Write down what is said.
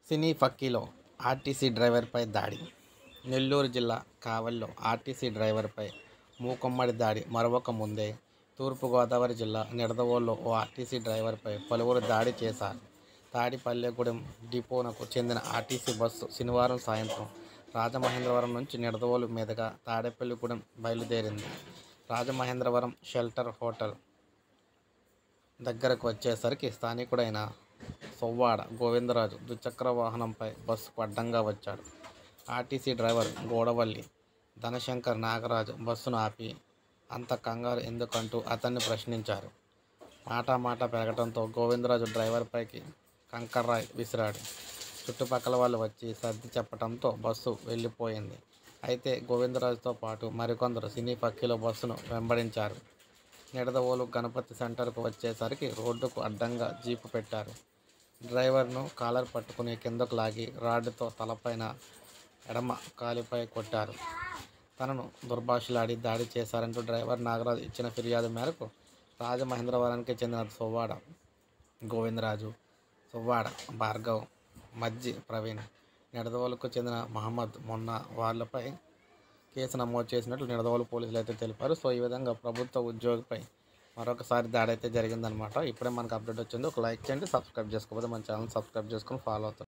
సినీ ఫక్కీలో RTC డ్రైవర్పై దాడి నెల్లూరు జిల్లా కావలిలో ఆర్టీసీ డ్రైవర్పై మూకుమ్మడి దాడి మరొక ముందే తూర్పుగోదావరి జిల్లా నిడదవోలులో ఓ ఆర్టీసీ డ్రైవర్పై పలువురు దాడి చేశారు తాడిపల్లెగూడెం డిపోనకు చెందిన ఆర్టీసీ బస్సు శనివారం సాయంత్రం రాజమహేంద్రవరం నుంచి నిడదవోలు మీదుగా తాడేపల్లిగూడెం బయలుదేరింది రాజమహేంద్రవరం షెల్టర్ హోటల్ దగ్గరకు వచ్చేసరికి స్థానికుడైన సొవ్వాడ గోవిందరాజు ద్విచక్ర వాహనంపై బస్సుకు అడ్డంగా వచ్చాడు ఆర్టీసీ డ్రైవర్ గోడవల్లి ధనశంకర్ నాగరాజు బస్సును ఆపి అంత కంగారు ఎందుకంటూ అతన్ని ప్రశ్నించారు మాట మాట పెరగడంతో గోవిందరాజు డ్రైవర్పైకి కంకర్రాయ్ విసిరాడు చుట్టుపక్కల వాళ్ళు వచ్చి సర్ది చెప్పడంతో బస్సు వెళ్ళిపోయింది అయితే గోవిందరాజుతో పాటు మరికొందరు సినీ పక్కీలో బస్సును వెంబడించారు నిడదవోలు గణపతి సెంటర్కు వచ్చేసరికి రోడ్డుకు అడ్డంగా జీపు పెట్టారు డ్రైవర్ను కాలర్ పట్టుకుని కిందకు లాగి రాడ్డుతో తలపైన ఎడమ కాలిపై కొట్టారు తనను దుర్భాషలాడి దాడి చేశారంటూ డ్రైవర్ నాగరాజు ఇచ్చిన ఫిర్యాదు మేరకు రాజమహేంద్రవరానికి చెందిన సువ్వాడ గోవిందరాజు సువ్వాడ భార్గవ్ మజ్జి ప్రవీణ్ నిడదవోలుకు చెందిన మహమ్మద్ మొన్న వాళ్ళపై కేసు నమోదు చేసినట్లు నిడదవోలు పోలీసులు అయితే తెలిపారు సో ఈ విధంగా ప్రభుత్వ ఉద్యోగిపై మరొకసారి దాడి అయితే జరిగిందనమాట ఇప్పుడే మనకు అప్డేట్ వచ్చింది ఒక లైక్ చేయండి సబ్స్క్రైబ్ చేసుకోకపోతే మన ఛానల్ సబ్స్క్రైబ్ చేసుకొని ఫాలో అవుతారు